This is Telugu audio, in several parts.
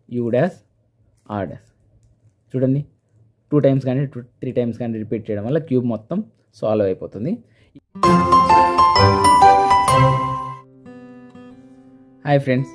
యూ డాష్ ఆర్ డాష్ చూడండి టూ టైమ్స్ కానీ టూ త్రీ టైమ్స్ కానీ రిపీట్ చేయడం వల్ల క్యూబ్ మొత్తం సాల్వ్ అయిపోతుంది హాయ్ ఫ్రెండ్స్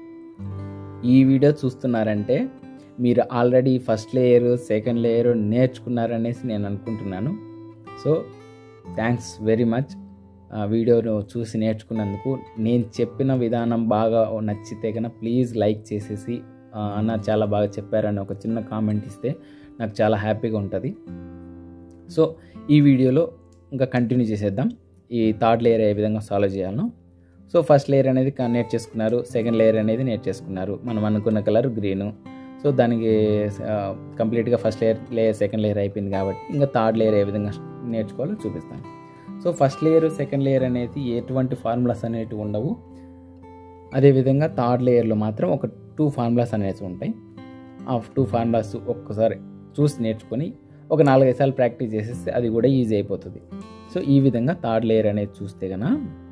ఈ వీడియో చూస్తున్నారంటే మీరు already first layer second layer నేర్చుకున్నారనేసి నేను అనుకుంటున్నాను సో థ్యాంక్స్ వెరీ మచ్ ఆ వీడియోను చూసి నేర్చుకున్నందుకు నేను చెప్పిన విధానం బాగా నచ్చితే కనుక ప్లీజ్ లైక్ చేసేసి ఆ, అన్న చాలా బాగా చెప్పారని ఒక చిన్న కామెంట్ ఇస్తే నాకు చాలా హ్యాపీగా ఉంటుంది సో ఈ వీడియోలో ఇంకా కంటిన్యూ చేసేద్దాం ఈ థర్డ్ లేయర్ ఏ విధంగా సాల్వ్ చేయాలనో సో ఫస్ట్ లేయర్ అనేది క- నేర్చేసుకున్నారు సెకండ్ లేయర్ అనేది నేర్చేసుకున్నారు మనం అనుకున్న కలర్ గ్రీను సో దానికి కంప్లీట్గా first layer layer second layer అయిపోయింది కాబట్టి ఇంకా థర్డ్ లేయర్ ఏ విధంగా నేర్చుకోవాలో చూపిస్తాను so first layer second layer అనేది ఎటువంటి ఫార్ములాస్ అనేవి ఉండవు అదేవిధంగా థర్డ్ లేయర్లో మాత్రం ఒక టూ ఫార్ములాస్ అనేవి ఉంటాయి ఆ టూ ఫార్ములాస్ ఒక్కసారి చూసి నేర్చుకొని ఒక నాలుగైదు సార్లు ప్రాక్టీస్ చేసేస్తే అది కూడా ఈజీ అయిపోతుంది సో ఈ విధంగా థర్డ్ లేయర్ అనేది చూస్తే కనుక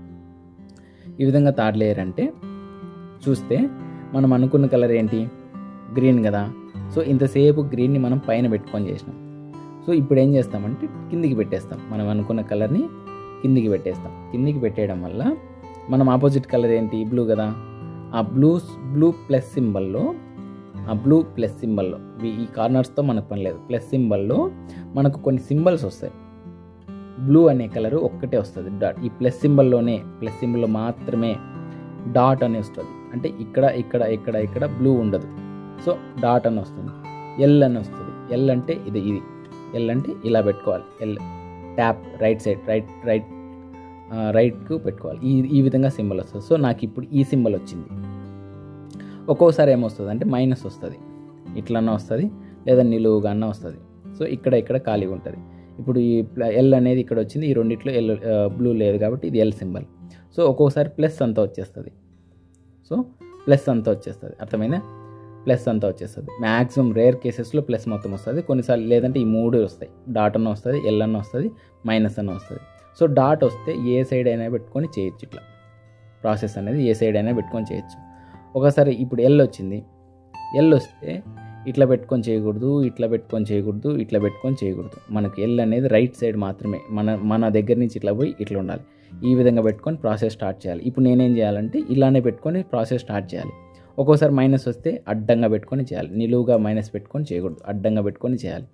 ఈ విధంగా థర్డ్ లేయర్ అంటే చూస్తే మనం అనుకున్న కలర్ ఏంటి గ్రీన్ కదా సో ఇంతసేపు గ్రీన్ని మనం పైన పెట్టుకొని చేసినాం సో ఇప్పుడు ఏం చేస్తామంటే కిందికి పెట్టేస్తాం మనం అనుకున్న కలర్ని కిందికి పెట్టేస్తాం కిందికి పెట్టేయడం వల్ల మనం ఆపోజిట్ కలర్ ఏంటి బ్లూ కదా ఆ బ్లూ బ్లూ ప్లస్ సింబల్లో ఆ బ్లూ ప్లస్ సింబల్లో ఈ కార్నర్స్తో మనకు పని లేదు ప్లస్ సింబల్లో మనకు కొన్ని సింబల్స్ వస్తాయి బ్లూ అనే కలర్ ఒక్కటే వస్తుంది డాట్ ఈ ప్లస్ సింబల్లోనే ప్లస్ సింబల్లో మాత్రమే డాట్ అని వస్తుంది అంటే ఇక్కడ ఇక్కడ ఇక్కడ ఇక్కడ బ్లూ ఉండదు సో డాట్ అని వస్తుంది ఎల్ అని వస్తుంది ఎల్ అంటే ఇది ఇది ఎల్ అంటే ఇలా పెట్టుకోవాలి L tap right side right right రైట్కు పెట్టుకోవాలి ఈ ఈ విధంగా సింబల్ వస్తుంది సో నాకు ఇప్పుడు ఈ సింబల్ వచ్చింది ఒక్కోసారి ఏమొస్తుంది అంటే మైనస్ వస్తుంది ఇట్లన్నా వస్తుంది లేదా నిలువుగా అన్న వస్తుంది సో ఇక్కడ ఇక్కడ ఖాళీగా ఉంటుంది ఇప్పుడు ఈ ఎల్ అనేది ఇక్కడ వచ్చింది ఈ రెండిట్లో ఎల్ బ్లూ లేదు కాబట్టి ఇది ఎల్ సింబల్ సో ఒక్కోసారి ప్లస్ అంతా వచ్చేస్తుంది సో ప్లస్ అంతా వచ్చేస్తుంది అర్థమైందా ప్లస్ అంతా వచ్చేస్తుంది మ్యాక్సిమం రేర్ కేసెస్లో ప్లస్ మొత్తం వస్తుంది కొన్నిసార్లు లేదంటే ఈ మూడు వస్తాయి డాట్ అన్న వస్తుంది ఎల్ అన్న వస్తుంది మైనస్ అన్న వస్తుంది సో డాట్ వస్తే ఏ సైడ్ అయినా పెట్టుకొని చేయొచ్చు ఇట్లా ప్రాసెస్ అనేది ఏ సైడ్ అయినా పెట్టుకొని చేయొచ్చు ఒకసారి ఇప్పుడు ఎల్ వచ్చింది ఎల్ వస్తే ఇట్లా పెట్టుకొని చేయకూడదు ఇట్లా పెట్టుకొని చేయకూడదు ఇట్లా పెట్టుకొని చేయకూడదు మనకి ఎల్ అనేది రైట్ సైడ్ మాత్రమే మన మన దగ్గర నుంచి ఇట్లా పోయి ఇట్లా ఉండాలి ఈ విధంగా పెట్టుకొని ప్రాసెస్ స్టార్ట్ చేయాలి ఇప్పుడు నేనేం చేయాలంటే ఇలానే పెట్టుకొని ప్రాసెస్ స్టార్ట్ చేయాలి ఒక్కోసారి మైనస్ వస్తే అడ్డంగా పెట్టుకొని చేయాలి నిలువుగా మైనస్ పెట్టుకొని చేయకూడదు అడ్డంగా పెట్టుకొని చేయాలి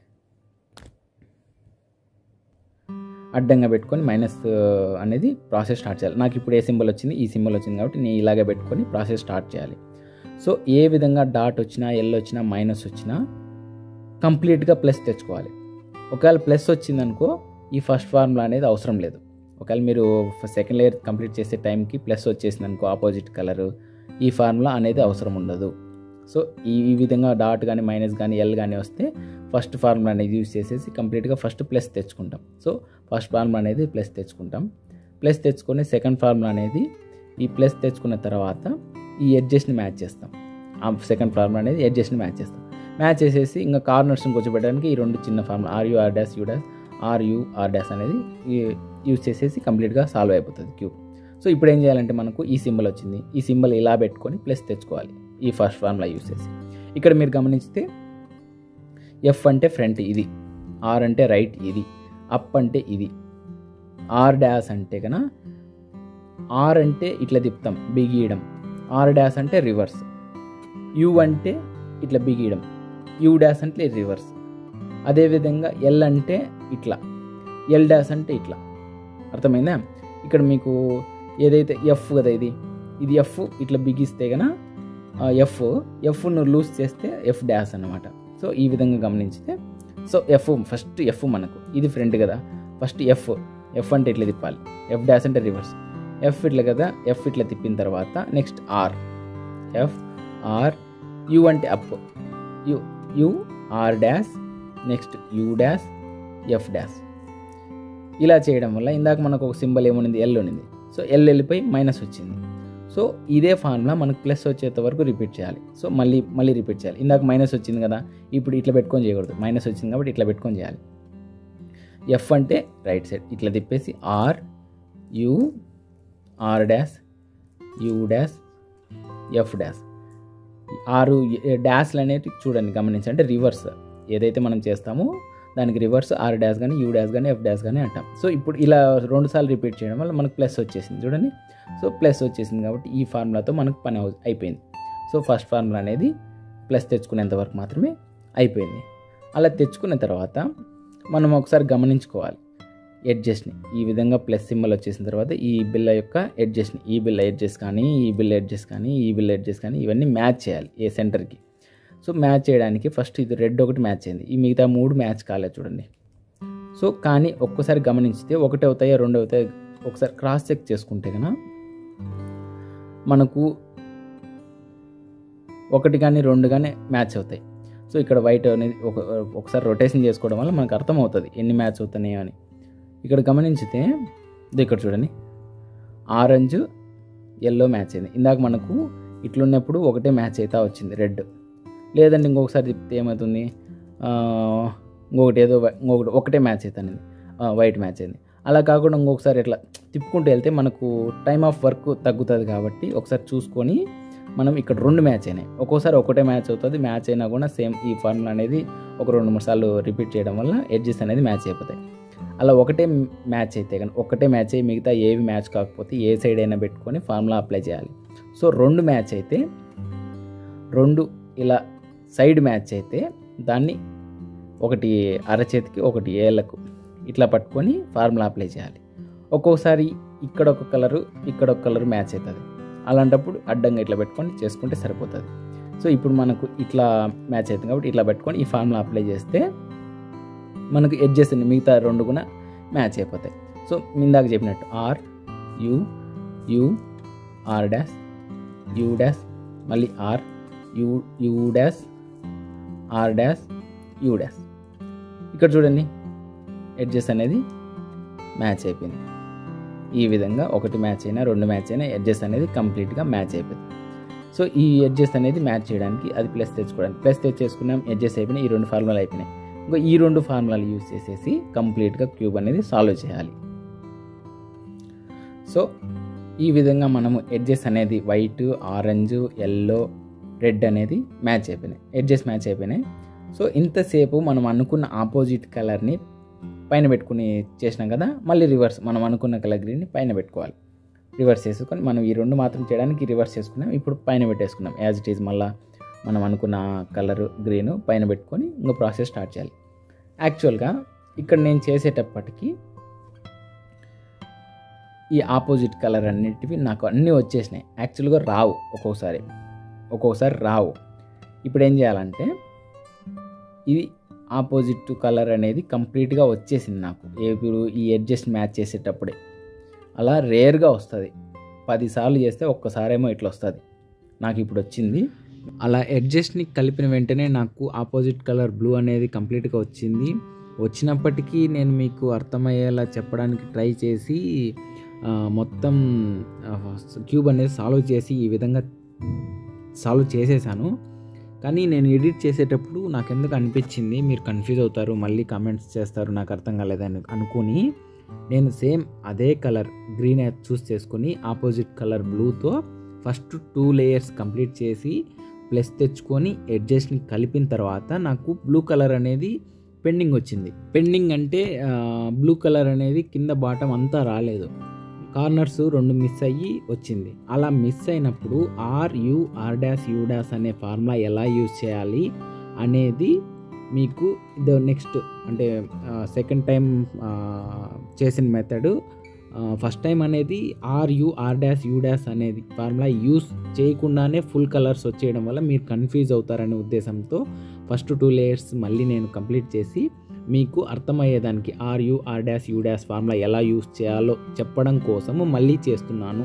అడ్డంగా పెట్టుకొని మైనస్ అనేది ప్రాసెస్ స్టార్ట్ చేయాలి నాకు ఇప్పుడు ఏ సింబల్ వచ్చింది ఈ సింబల్ వచ్చింది కాబట్టి నేను ఇలాగే పెట్టుకొని ప్రాసెస్ స్టార్ట్ చేయాలి సో ఏ విధంగా డాట్ వచ్చినా ఎల్ వచ్చినా మైనస్ వచ్చినా కంప్లీట్గా ప్లస్ తెచ్చుకోవాలి ఒకవేళ ప్లస్ వచ్చిందనుకో ఈ ఫస్ట్ ఫార్ములా అనేది అవసరం లేదు ఒకవేళ మీరు సెకండ్ లేయర్ కంప్లీట్ చేసే టైంకి ప్లస్ వచ్చేసింది అనుకో ఆపోజిట్ కలర్ ఈ ఫార్ములా అనేది అవసరం ఉండదు సో ఈ ఈ విధంగా డాట్ కానీ మైనస్ కానీ ఎల్ కానీ వస్తే ఫస్ట్ ఫార్ములా అనేది యూజ్ చేసేసి కంప్లీట్గా ఫస్ట్ ప్లస్ తెచ్చుకుంటాం సో ఫస్ట్ ఫార్ములా అనేది ప్లస్ తెచ్చుకుంటాం ప్లస్ తెచ్చుకొని సెకండ్ ఫార్ములా అనేది ఈ ప్లస్ తెచ్చుకున్న తర్వాత ఈ ఎడ్జెస్ట్ని మ్యాచ్ చేస్తాం ఆ సెకండ్ ఫార్ములా అనేది ఎడ్జెస్ట్ని మ్యాచ్ చేస్తాం మ్యాచ్ చేసేసి ఇంకా కార్నర్స్ని కూర్చోబెట్టడానికి ఈ రెండు చిన్న formula R U R dash U dash R U R dash అనేది యూజ్ చేసేసి కంప్లీట్గా సాల్వ్ అయిపోతుంది క్యూబ్ సో ఇప్పుడు ఏం చేయాలంటే మనకు ఈ సింబల్ వచ్చింది ఈ సింబల్ ఇలా పెట్టుకొని ప్లస్ తెచ్చుకోవాలి ఈ ఫస్ట్ ఫార్ములా యూజ్ చేసి ఇక్కడ మీరు గమనిస్తే ఎఫ్ అంటే ఫ్రంట్ ఇది ఆర్ అంటే రైట్ ఇది అప్ అంటే ఇది ఆర్ డాష్ అంటే కన ఆర్ అంటే ఇట్లా తిప్పుతాం బిగీయడం ఆర్ డాష్ అంటే రివర్స్ యు అంటే ఇట్లా బిగీయడం యు డాష్ అంటే రివర్స్ అదేవిధంగా ఎల్ అంటే ఇట్లా ఎల్ డాష్ అంటే ఇట్లా అర్థమైందా ఇక్కడ మీకు ఏదైతే ఎఫ్ కదా ఇది ఇది ఎఫ్ ఇట్లా బిగిస్తే కన ఎఫ్ ఎఫ్ను లూజ్ చేస్తే ఎఫ్ డాష్ అన్నమాట సో ఈ విధంగా గమనించితే సో ఎఫ్ ఫస్ట్ ఎఫ్ మనకు ఇది ఫ్రంట్ కదా ఫస్ట్ ఎఫ్ ఎఫ్ అంటే ఇట్లా తిప్పాలి ఎఫ్ డాష్ అంటే రివర్స్ ఎఫ్ ఇట్లా కదా ఎఫ్ ఇట్లా తిప్పిన తర్వాత next R F R U అంటే up U U R dash next U dash F dash ఇలా చేయడం వల్ల ఇందాక మనకు ఒక సింబల్ ఏముంది ఎల్ ఉన్నింది సో ఎల్ వెళ్ళిపోయి మైనస్ వచ్చింది సో ఇదే ఫార్ములా మనకు ప్లస్ వచ్చేంత వరకు రిపీట్ చేయాలి సో మళ్ళీ మళ్ళీ రిపీట్ చేయాలి ఇందాక మైనస్ వచ్చింది కదా ఇప్పుడు ఇట్లా పెట్టుకొని చేయకూడదు మైనస్ వచ్చింది కాబట్టి ఇట్లా పెట్టుకొని చేయాలి ఎఫ్ అంటే రైట్ సైడ్ ఇట్లా తిప్పేసి R U R dash U dash F dash ఆరు డాష్లు అనేవి చూడండి గమనించండి అంటే రివర్స్ ఏదైతే మనం చేస్తామో దానికి రివర్స్ ఆర్ డాష్ కానీ యూ డాష్ కానీ ఎఫ్ డాష్ కానీ అంటాం సో ఇప్పుడు ఇలా రెండు సార్లు రిపీట్ చేయడం వల్ల మనకు ప్లస్ వచ్చేసింది చూడండి సో ప్లస్ వచ్చేసింది కాబట్టి ఈ ఫార్ములాతో మనకు పని అవు- అయిపోయింది సో ఫస్ట్ ఫార్ములా అనేది ప్లస్ తెచ్చుకునేంత వరకు మాత్రమే అయిపోయింది అలా తెచ్చుకున్న తర్వాత మనం ఒకసారి గమనించుకోవాలి ఎడ్జెస్ట్ని ఈ విధంగా ప్లస్ సింబల్ వచ్చేసిన తర్వాత ఈ బిల్ల యొక్క ఎడ్జెస్ట్ని ఈ బిల్ల ఎడ్జెస్ కానీ ఈ బిల్ల ఎడ్జెస్ కానీ ఈ బిల్ల ఎడ్జెస్ కానీ ఇవన్నీ మ్యాచ్ చేయాలి ఏ సెంటర్కి సో మ్యాచ్ చేయడానికి ఫస్ట్ ఇది రెడ్ ఒకటి మ్యాచ్ అయింది ఈ మిగతా మూడు మ్యాచ్ కాలేదు చూడండి సో కానీ ఒక్కసారి గమనించితే ఒకటి అవుతాయో రెండు అవుతాయో ఒకసారి క్రాస్ చెక్ చేసుకుంటే కనుక మనకు ఒకటి కానీ రెండు కానీ మ్యాచ్ అవుతాయి సో ఇక్కడ వైట్ అనేది ఒక ఒకసారి రొటేషన్ చేసుకోవడం వల్ల మనకు అర్థమవుతుంది ఎన్ని మ్యాచ్ అవుతున్నాయో అని ఇక్కడ గమనించితే ఇది ఇక్కడ చూడండి ఆరెంజ్ ఎల్లో మ్యాచ్ అయింది ఇందాక మనకు ఇట్లున్నప్పుడు ఒకటే మ్యాచ్ అయితే వచ్చింది రెడ్ లేదంటే ఇంకొకసారి చెప్తే ఏమవుతుంది ఆ, ఇంకొకటి ఏదో వై- ఇంకొకటి ఒకటే మ్యాచ్ అవుతుంది వైట్ మ్యాచ్ అయింది అలా కాకుండా ఇంకొకసారి ఇట్లా తిప్పుకుంటూ వెళ్తే మనకు టైం ఆఫ్ వర్క్ తగ్గుతుంది కాబట్టి ఒకసారి చూసుకొని మనం ఇక్కడ రెండు మ్యాచ్ అయినాయి ఒక్కోసారి ఒకటే మ్యాచ్ అవుతుంది మ్యాచ్ అయినా కూడా సేమ్ ఈ ఫార్ములా అనేది ఒక రెండు మూడు సార్లు రిపీట్ చేయడం వల్ల ఎడ్జెస్ అనేది మ్యాచ్ అయిపోతాయి అలా ఒకటే మ్యాచ్ అయితే కానీ ఒకటే మ్యాచ్ అయ్యి మిగతా ఏవి మ్యాచ్ కాకపోతే ఏ సైడ్ అయినా పెట్టుకొని ఫార్ములా అప్లై చేయాలి సో రెండు మ్యాచ్ అయితే రెండు ఇలా సైడ్ మ్యాచ్ అయితే దాన్ని ఒకటి అరచేతికి ఒకటి ఏళ్ళకు ఇట్లా పట్టుకొని ఫార్ములా అప్లై చేయాలి ఒక్కొక్కసారి ఇక్కడ ఒక కలరు ఇక్కడ ఒక కలర్ మ్యాచ్ అవుతుంది అలాంటప్పుడు అడ్డంగా ఇట్లా పెట్టుకొని చేసుకుంటే సరిపోతుంది సో ఇప్పుడు మనకు ఇట్లా మ్యాచ్ అవుతుంది కాబట్టి ఇట్లా పెట్టుకొని ఈ ఫార్ములా అప్లై చేస్తే మనకు ఎడ్జెస్ మిగతా రెండు కూడా మ్యాచ్ అయిపోతాయి సో ఇందాక చెప్పినట్టు R U U R dash U dash మళ్ళీ R U U dash R dash U dash ఇక్కడ చూడండి ఎడ్జెస్ అనేది మ్యాచ్ అయిపోయింది ఈ విధంగా ఒకటి మ్యాచ్ అయినా రెండు మ్యాచ్ అయినా ఎడ్జెస్ అనేది కంప్లీట్గా మ్యాచ్ అయిపోయింది సో ఈ ఎడ్జెస్ అనేది మ్యాచ్ చేయడానికి అది ప్లస్ తెచ్చుకోవడానికి ప్లస్ తెచ్చేసుకున్నాం ఎడ్జెస్ అయిపోయినాయి ఈ రెండు ఫార్ములాలు అయిపోయినాయి ఇంకా ఈ రెండు ఫార్ములాలు యూజ్ చేసేసి కంప్లీట్గా క్యూబ్ అనేది సాల్వ్ చేయాలి సో ఈ విధంగా మనము ఎడ్జెస్ అనేది వైట్ ఆరెంజ్ ఎల్లో రెడ్ అనేది మ్యాచ్ అయిపోయినాయి ఎడ్జెస్ మ్యాచ్ అయిపోయినాయి సో ఇంతసేపు మనం అనుకున్న ఆపోజిట్ కలర్ని పైన పెట్టుకుని చేసినాం కదా మళ్ళీ రివర్స్ మనం అనుకున్న కలర్ గ్రీన్ని పైన పెట్టుకోవాలి రివర్స్ చేసుకొని మనం ఈ రెండు మాత్రం చేయడానికి రివర్స్ చేసుకున్నాం ఇప్పుడు పైన పెట్టేసుకున్నాం యాజ్ ఇట్ ఈజ్ మళ్ళీ మనం అనుకున్న కలర్ గ్రీన్ పైన పెట్టుకొని ఇంకో ప్రాసెస్ స్టార్ట్ చేయాలి యాక్చువల్గా ఇక్కడ నేను చేసేటప్పటికి ఈ ఆపోజిట్ కలర్ అన్నిటివి నాకు అన్నీ వచ్చేసినాయి యాక్చువల్గా రావు ఒక్కొక్కసారి ఒక్కొక్కసారి రావు ఇప్పుడు ఏం చేయాలంటే ఇది ఆపోజిట్ కలర్ అనేది కంప్లీట్గా వచ్చేసింది నాకు ఇప్పుడు ఈ అడ్జస్ట్ మ్యాచ్ చేసేటప్పుడే అలా రేర్గా వస్తుంది పదిసార్లు చేస్తే ఒక్కసారేమో ఇట్లా వస్తుంది నాకు ఇప్పుడు వచ్చింది అలా అడ్జస్ట్ని కలిపిన వెంటనే నాకు ఆపోజిట్ కలర్ బ్లూ అనేది కంప్లీట్గా వచ్చింది వచ్చినప్పటికీ నేను మీకు అర్థమయ్యేలా చెప్పడానికి ట్రై చేసి ఆ, మొత్తం క్యూబ్ అనేది సాల్వ్ చేసి ఈ విధంగా సాల్వ్ చేసేసాను కానీ నేను ఎడిట్ చేసేటప్పుడు నాకు ఎందుకు అనిపించింది మీరు కన్ఫ్యూజ్ అవుతారు మళ్ళీ కామెంట్స్ చేస్తారు నాకు అర్థం కాలేదని అనుకుని నేను సేమ్ అదే కలర్ గ్రీన్ చూస్ చేసుకొని ఆపోజిట్ కలర్ బ్లూతో ఫస్ట్ టూ లేయర్స్ కంప్లీట్ చేసి ప్లస్ తెచ్చుకొని ఎడ్జస్ట్ని కలిపిన తర్వాత నాకు బ్లూ కలర్ అనేది పెండింగ్ వచ్చింది పెండింగ్ అంటే బ్లూ కలర్ అనేది కింద బాటం అంతా రాలేదు కార్నర్స్ రెండు మిస్ అయ్యి వచ్చింది అలా మిస్ అయినప్పుడు R U R dash U dash అనే ఫార్ములా ఎలా యూజ్ చేయాలి అనేది మీకు ఇది నెక్స్ట్ అంటే సెకండ్ టైం చేసిన మెథడ్ ఫస్ట్ టైం అనేది R U R dash U dash అనేది ఫార్ములా యూస్ చేయకుండానే ఫుల్ కలర్స్ వచ్చేయడం వల్ల మీరు కన్ఫ్యూజ్ అవుతారనే ఉద్దేశంతో ఫస్ట్ టూ లేయర్స్ మళ్ళీ నేను కంప్లీట్ చేసి మీకు అర్థమయ్యేదానికి R U R dash U dash formula ఎలా యూస్ చేయాలో చెప్పడం కోసము మళ్ళీ చేస్తున్నాను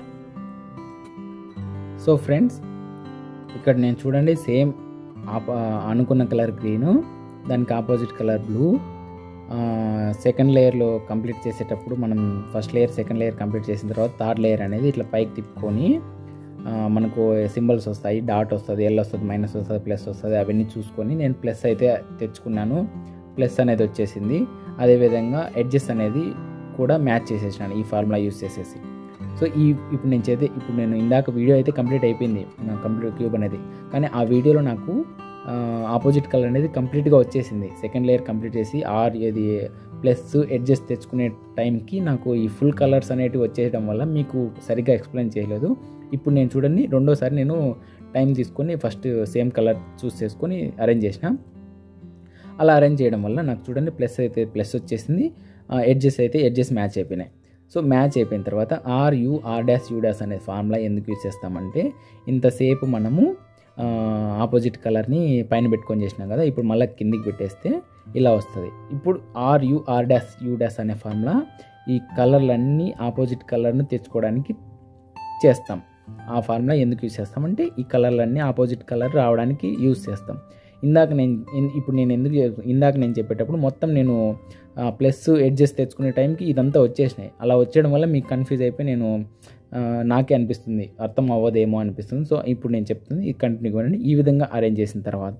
సో ఫ్రెండ్స్ ఇక్కడ నేను చూడండి సేమ్ ఆప అనుకున్న కలర్ గ్రీను దానికి ఆపోజిట్ కలర్ బ్లూ సెకండ్ లేయర్లో కంప్లీట్ చేసేటప్పుడు మనం first layer second layer complete చేసిన తర్వాత థర్డ్ లేయర్ అనేది ఇట్లా పైకి తిప్పుకొని ఆ, మనకు సింబల్స్ వస్తాయి డాట్ వస్తుంది ఎల్ వస్తుంది మైనస్ వస్తుంది ప్లస్ వస్తుంది అవన్నీ చూసుకొని నేను ప్లస్ అయితే తెచ్చుకున్నాను ప్లస్ అనేది వచ్చేసింది అదేవిధంగా ఎడ్జెస్ అనేది కూడా మ్యాచ్ చేసేసినాను ఈ ఫార్ములా యూస్ చేసేసి సో ఈ ఇప్పుడు నేను చేతే ఇప్పుడు నేను ఇందాక వీడియో అయితే కంప్లీట్ అయిపోయింది నా కంప్లీట్ క్యూబ్ అనేది కానీ ఆ వీడియోలో నాకు ఆపోజిట్ కలర్ అనేది కంప్లీట్గా వచ్చేసింది సెకండ్ లేయర్ కంప్లీట్ చేసి ఆర్ ఇది ప్లస్ ఎడ్జెస్ తెచ్చుకునే టైంకి నాకు ఈ ఫుల్ కలర్స్ అనేటివి వచ్చేయడం వల్ల మీకు సరిగ్గా ఎక్స్ప్లెయిన్ చేయలేదు ఇప్పుడు నేను చూడండి రెండోసారి నేను టైం తీసుకొని ఫస్ట్ సేమ్ కలర్ చూస్ చేసుకొని అరేంజ్ చేసిన అలా అరేంజ్ చేయడం వల్ల నాకు చూడండి ప్లస్ అయితే ప్లస్ వచ్చేసింది ఎడ్జెస్ అయితే ఎడ్జెస్ మ్యాచ్ అయిపోయినాయి సో మ్యాచ్ అయిపోయిన తర్వాత R U R dash U dash అనే ఫార్ములా ఎందుకు యూజ్ చేస్తామంటే ఇంతసేపు మనము ఆపోజిట్ కలర్ని పైన పెట్టుకొని చేసినాం కదా ఇప్పుడు మళ్ళీ కిందికి పెట్టేస్తే ఇలా వస్తుంది ఇప్పుడు R U R dash U dash అనే ఫార్ములా ఈ కలర్లన్నీ ఆపోజిట్ కలర్ను తెచ్చుకోవడానికి చేస్తాం ఆ ఫార్ములా ఎందుకు యూజ్ చేస్తామంటే ఈ కలర్లన్నీ ఆపోజిట్ కలర్ రావడానికి యూజ్ చేస్తాం ఇందాక నేను ఇన్- ఇప్పుడు నేను ఎందుకు చెప్- ఇందాక నేను చెప్పేటప్పుడు మొత్తం నేను ప్లస్ ఎడ్జెస్ తెచ్చుకునే టైంకి ఇదంతా వచ్చేసినాయి అలా వచ్చేయడం వల్ల మీకు కన్ఫ్యూజ్ అయిపోయి నేను ఆ, నాకే అనిపిస్తుంది అర్థం అవ్వదేమో అనిపిస్తుంది సో ఇప్పుడు నేను చెప్తుంది ఇది కంటిన్యూ కానివ్వండి ఈ విధంగా అరేంజ్ చేసిన తర్వాత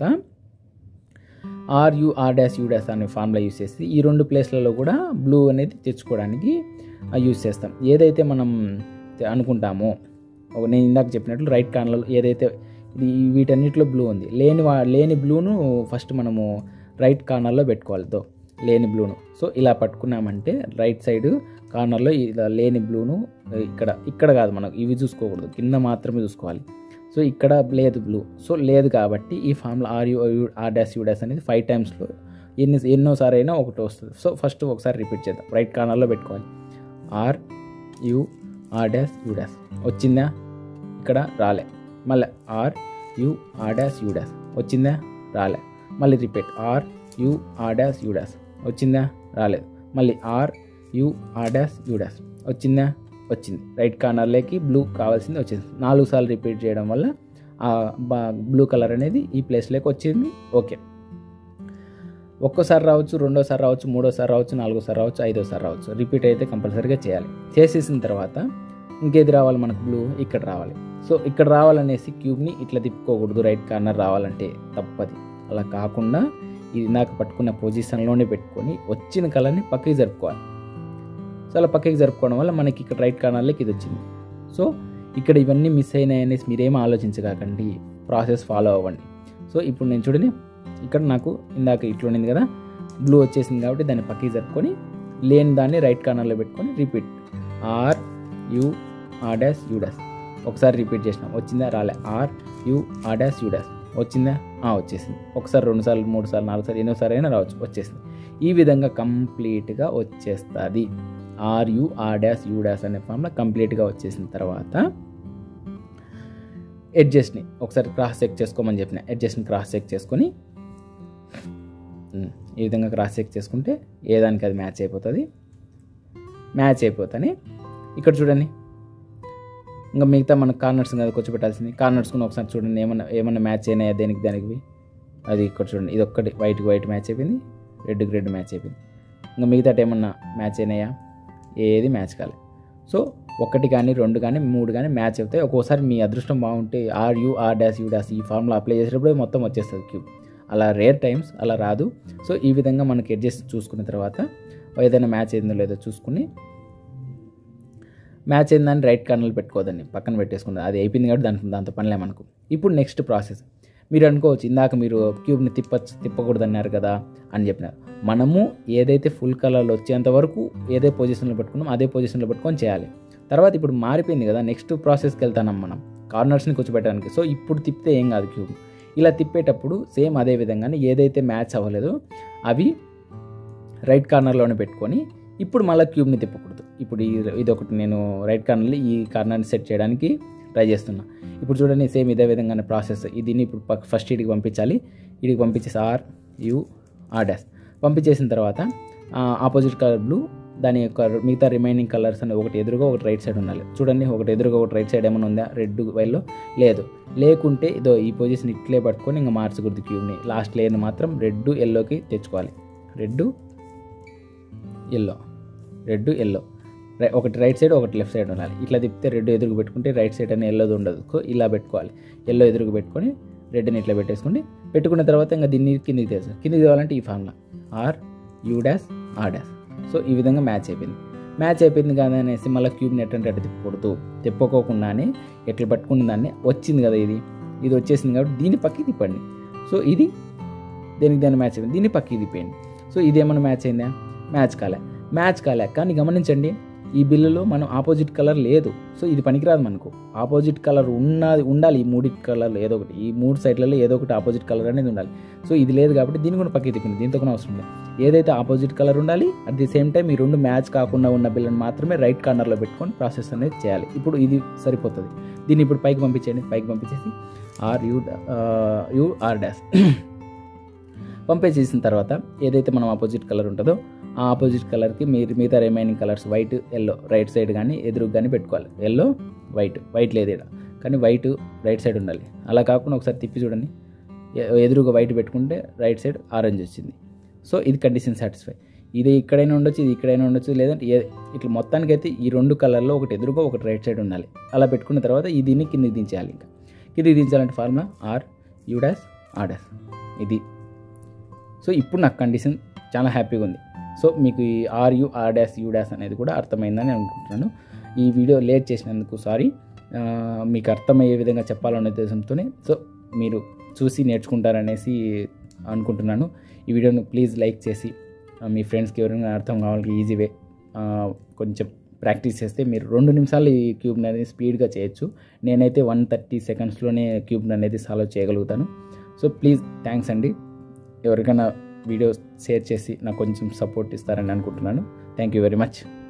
R U R dash U dash అనే ఫార్ములా యూస్ చేసి ఈ రెండు ప్లేస్లలో కూడా బ్లూ అనేది తెచ్చుకోవడానికి యూస్ చేస్తాం ఏదైతే మనం తె- అనుకుంటామో ఒక నేను ఇందాక చెప్పినట్లు రైట్ కార్నర్లో ఏదైతే ఇది వీటన్నిటిలో బ్లూ ఉంది లేని వా లేని బ్లూను ఫస్ట్ మనము రైట్ కార్నర్లో పెట్టుకోవాలి తో లేని బ్లూను సో ఇలా పట్టుకున్నామంటే రైట్ సైడ్ కార్నర్లో ఇలా లేని బ్లూను ఇక్కడ ఇక్కడ కాదు మనకు ఇవి చూసుకోకూడదు కింద మాత్రమే చూసుకోవాలి సో ఇక్కడ లేదు బ్లూ సో లేదు కాబట్టి ఈ formula R U R dash U dash అనేది ఫైవ్ టైమ్స్లో ఎన్ని ఎన్నోసారి అయినా ఒకటి వస్తుంది సో ఫస్ట్ ఒకసారి రిపీట్ చేద్దాం రైట్ కార్నర్లో పెట్టుకోవాలి R U R dash U dash వచ్చిందా ఇక్కడ రాలే మళ్ళీ R U R dash U dash వచ్చిందా రాలే మళ్ళీ repeat R U R dash U dash వచ్చిందా రాలేదు మళ్ళీ R U R dash U dash వచ్చిందా వచ్చింది రైట్ కార్నర్లోకి బ్లూ కావాల్సింది వచ్చింది నాలుగు సార్లు రిపీట్ చేయడం వల్ల ఆ బ్లూ కలర్ అనేది ఈ ప్లేస్లోకి వచ్చింది ఓకే ఒక్కోసారి రావచ్చు రెండోసారి రావచ్చు మూడోసారి రావచ్చు నాలుగోసారి రావచ్చు ఐదోసారి రావచ్చు రిపీట్ అయితే కంపల్సరీగా చేయాలి చేసేసిన తర్వాత ఇంకేది రావాలి మనకు బ్లూ ఇక్కడ రావాలి సో ఇక్కడ రావాలనేసి క్యూబ్ని ఇట్లా తిప్పుకోకూడదు రైట్ కార్నర్ రావాలంటే తప్పది అలా కాకుండా ఇది ఇందాక పట్టుకున్న పొజిషన్లోనే పెట్టుకొని వచ్చిన కలర్ని పక్కకి జరుపుకోవాలి సో అలా పక్కకి జరుపుకోవడం వల్ల మనకి ఇక్కడ రైట్ కార్నర్లోకి ఇది వచ్చింది సో ఇక్కడ ఇవన్నీ మిస్ అయినాయి అనేసి మీరేం ఆలోచించకండి ప్రాసెస్ ఫాలో అవ్వండి సో ఇప్పుడు నేను చూడండి ఇక్కడ నాకు ఇందాక ఇట్లా ఉండింది కదా బ్లూ వచ్చేసింది కాబట్టి దాన్ని పక్కకి జరుపుకొని లేని దాన్ని రైట్ కార్నర్లో పెట్టుకొని repeat R U R dash U dash ఒకసారి రిపీట్ చేసినాం వచ్చిందా రాలే R U R dash U dash వచ్చిందా ఆ, వచ్చేసింది ఒకసారి రెండు సార్లు మూడు సార్లు నాలుగు సార్లు ఎన్నోసారి అయినా రావచ్చు వచ్చేసింది ఈ విధంగా కంప్లీట్గా వచ్చేస్తుంది R U R dash U dash అనే ఫామ్లో కంప్లీట్గా వచ్చేసిన తర్వాత ఎడ్జస్ట్ని ఒకసారి క్రాస్ చెక్ చేసుకోమని చెప్పిన ఎడ్జస్ట్ని క్రాస్ చెక్ చేసుకొని ఉమ్, ఈ విధంగా క్రాస్ చెక్ చేసుకుంటే ఏ దానికి అది మ్యాచ్ అయిపోతుంది మ్యాచ్ అయిపోతానే ఇక్కడ చూడండి ఇంకా మిగతా మన కార్నర్స్ కదా కూర్చోబెట్టాల్సింది కార్నర్స్ కూడా ఒకసారి చూడండి ఏమన్నా ఏమన్నా మ్యాచ్ అయినాయా దేనికి దానికి అది ఇక్కడ చూడండి ఇది ఒక్కటి వైట్కి వైట్ మ్యాచ్ అయిపోయింది రెడ్కి రెడ్ మ్యాచ్ అయిపోయింది ఇంకా మిగతా ఏమన్నా మ్యాచ్ అయినాయా ఏది మ్యాచ్ కాలేదు సో ఒకటి కానీ రెండు కానీ మూడు కానీ మ్యాచ్ అవుతాయి ఒక్కోసారి మీ అదృష్టం బాగుంటే R U R dash U dash ఈ ఫార్ములా అప్లై చేసేటప్పుడు మొత్తం వచ్చేస్తుంది క్యూబ్ అలా రేర్ టైమ్స్ అలా రాదు సో ఈ విధంగా మనకి అడ్జస్ట్ చూసుకున్న తర్వాత ఏదైనా మ్యాచ్ అయిందో లేదో చూసుకుని మ్యాచ్ అయిందని రైట్ కార్నర్లో పెట్టుకోదండి పక్కన పెట్టేసుకుంది అది అయిపోయింది కాబట్టి దానికి దాంతో పనిలే మనకు ఇప్పుడు నెక్స్ట్ ప్రాసెస్ మీరు అనుకోవచ్చు ఇందాక మీరు క్యూబ్ని తిప్ప తిప్పకూడదు అన్నారు కదా అని చెప్పినారు మనము ఏదైతే ఫుల్ కలర్లో వచ్చేంత వరకు ఏదే పొజిషన్లో పెట్టుకున్నాం అదే పొజిషన్లో పెట్టుకొని చేయాలి తర్వాత ఇప్పుడు మారిపోయింది కదా నెక్స్ట్ ప్రాసెస్కి వెళ్తాం మనం కార్నర్స్ని కూర్చోబెట్టడానికి సో ఇప్పుడు తిప్పితే ఏం కాదు క్యూబ్ ఇలా తిప్పేటప్పుడు సేమ్ అదే విధంగానే ఏదైతే మ్యాచ్ అవ్వలేదో అవి రైట్ కార్నర్లోనే పెట్టుకొని ఇప్పుడు మళ్ళీ క్యూబ్ని తిప్పకూడదు ఇప్పుడు ఈ ఇది ఒకటి నేను రైట్ కార్నర్లో ఈ కార్నర్ని సెట్ చేయడానికి ట్రై చేస్తున్నా ఇప్పుడు చూడండి సేమ్ ఇదే విధంగానే ప్రాసెస్ దీన్ని ఇప్పుడు పక్- ఫస్ట్ ఇడికి పంపించాలి ఇడికి పంపించేసి ఆర్ యు ఆర్ డాష్ పంపించేసిన తర్వాత ఆపోజిట్ కలర్ బ్లూ దాని యొక్క మిగతా రిమైనింగ్ కలర్స్ అని ఒకటి ఎదురుగా ఒకటి రైట్ సైడ్ ఉండాలి చూడండి ఒకటి ఎదురుగా ఒకటి రైట్ సైడ్ ఏమైనా ఉందా రెడ్ వైల్లో లేదు లేకుంటే ఇదో ఈ పొజిషన్ ఇట్లే పట్టుకొని ఇంకా మార్చకూడదు క్యూబ్ని లాస్ట్ లేయర్ని మాత్రం రెడ్ ఎల్లోకి తెచ్చుకోవాలి రెడ్ ఎల్లో రెడ్ ఎల్లో రై- ఒకటి రైట్ సైడ్ ఒకటి లెఫ్ట్ సైడ్ ఉండాలి ఇట్లా తిప్పితే రెడ్ ఎదురుకు పెట్టుకుంటే రైట్ సైడ్ అని ఎల్లోది ఉండదు సో ఇలా పెట్టుకోవాలి ఎల్లో ఎదురుకు పెట్టుకొని రెడ్ని ఇట్లా పెట్టేసుకోండి పెట్టుకున్న తర్వాత ఇంకా దీన్ని కిందికి తీస్తారు కిందికి తేవాలంటే ఈ formula R U dash R dash so ఈ విధంగా మ్యాచ్ అయిపోయింది మ్యాచ్ అయిపోయింది కదా అనేసి మళ్ళీ క్యూబ్ని ఎట్టంటే అటు తిప్పకూడదు తిప్పుకోకుండానే ఎట్లా పట్టుకున్న దాన్ని వచ్చింది కదా ఇది ఇది వచ్చేసింది కాబట్టి దీన్ని పక్కకి తిప్పండి సో ఇది దేనికి దాన్ని మ్యాచ్ అయింది దీన్ని పక్కకి తిప్పేయండి సో ఇదేమన్నా మ్యాచ్ అయిందా మ్యాచ్ కాలే మ్యాచ్ కాలే కానీ గమనించండి ఈ బిల్లులో మనం ఆపోజిట్ కలర్ లేదు సో ఇది పనికిరాదు మనకు ఆపోజిట్ కలర్ ఉన్నది ఉండాలి ఈ మూడి కలర్లో ఏదో ఒకటి ఈ మూడు సైడ్లలో ఏదో ఒకటి ఆపోజిట్ కలర్ అనేది ఉండాలి సో ఇది లేదు కాబట్టి దీన్ని కూడా పక్కకి తిప్పింది దీంతో కూడా అవసరం లేదు ఏదైతే ఆపోజిట్ కలర్ ఉండాలి అట్ ది సేమ్ టైం ఈ రెండు మ్యాచ్ కాకుండా ఉన్న బిల్లను మాత్రమే రైట్ కార్నర్లో పెట్టుకొని ప్రాసెస్ అనేది చేయాలి ఇప్పుడు ఇది సరిపోతుంది దీన్ని ఇప్పుడు పైకి పంపించేయండి పైకి పంపించేసి R U U R dash పంపేసేసిన తర్వాత ఏదైతే మనం ఆపోజిట్ కలర్ ఉంటుందో ఆ ఆపోజిట్ కలర్కి మీరు మిగతా remaining colours white yellow right side కానీ ఎదురుగా కానీ పెట్టుకోవాలి ఎల్లో వైట్ వైట్ లేదు ఇక్కడ కానీ వైట్ రైట్ సైడ్ ఉండాలి అలా కాకుండా ఒకసారి తిప్పి చూడండి ఎ- ఎదురుగా వైట్ పెట్టుకుంటే రైట్ సైడ్ ఆరెంజ్ వచ్చింది సో ఇది కండిషన్ సాటిస్ఫై ఇది ఇక్కడైనా ఉండొచ్చు ఇది ఇక్కడైనా ఉండొచ్చు లేదంటే ఏ- ఇట్లా మొత్తానికైతే ఈ రెండు కలర్లో ఒకటి ఎదురుగా ఒకటి రైట్ సైడ్ ఉండాలి అలా పెట్టుకున్న తర్వాత ఈ దీన్ని కిందికి దించేయాలి ఇంకా కిందికి దించాలంటే formula R U dash R dash ఇది సో ఇప్పుడు నాకు కండిషన్ చాలా హ్యాపీగా ఉంది సో మీకు ఈ R U R dash U dash అనేది కూడా అర్థమైందని అనుకుంటున్నాను ఈ వీడియో లేట్ చేసినందుకు సారీ మీకు అర్థమయ్యే విధంగా చెప్పాలనే ఉద్దేశంతోనే సో మీరు చూసి నేర్చుకుంటారనేసి అనుకుంటున్నాను ఈ వీడియోను ప్లీజ్ లైక్ చేసి ఆ, మీ ఫ్రెండ్స్కి ఎవరైనా అర్థం కావాలి ఈజీ వే కొంచెం ప్రాక్టీస్ చేస్తే మీరు రెండు నిమిషాలు ఈ క్యూబ్ని అనేది స్పీడ్గా చేయొచ్చు నేనైతే వన్ థర్టీ సెకండ్స్లోనే క్యూబ్ని అనేది సాల్వ్ చేయగలుగుతాను సో ప్లీజ్ థ్యాంక్స్ అండి ఎవరికైనా వీడియో షేర్ చేసి నాకు కొంచెం సపోర్ట్ ఇస్తారని అనుకుంటున్నాను థ్యాంక్ యూ వెరీ మచ్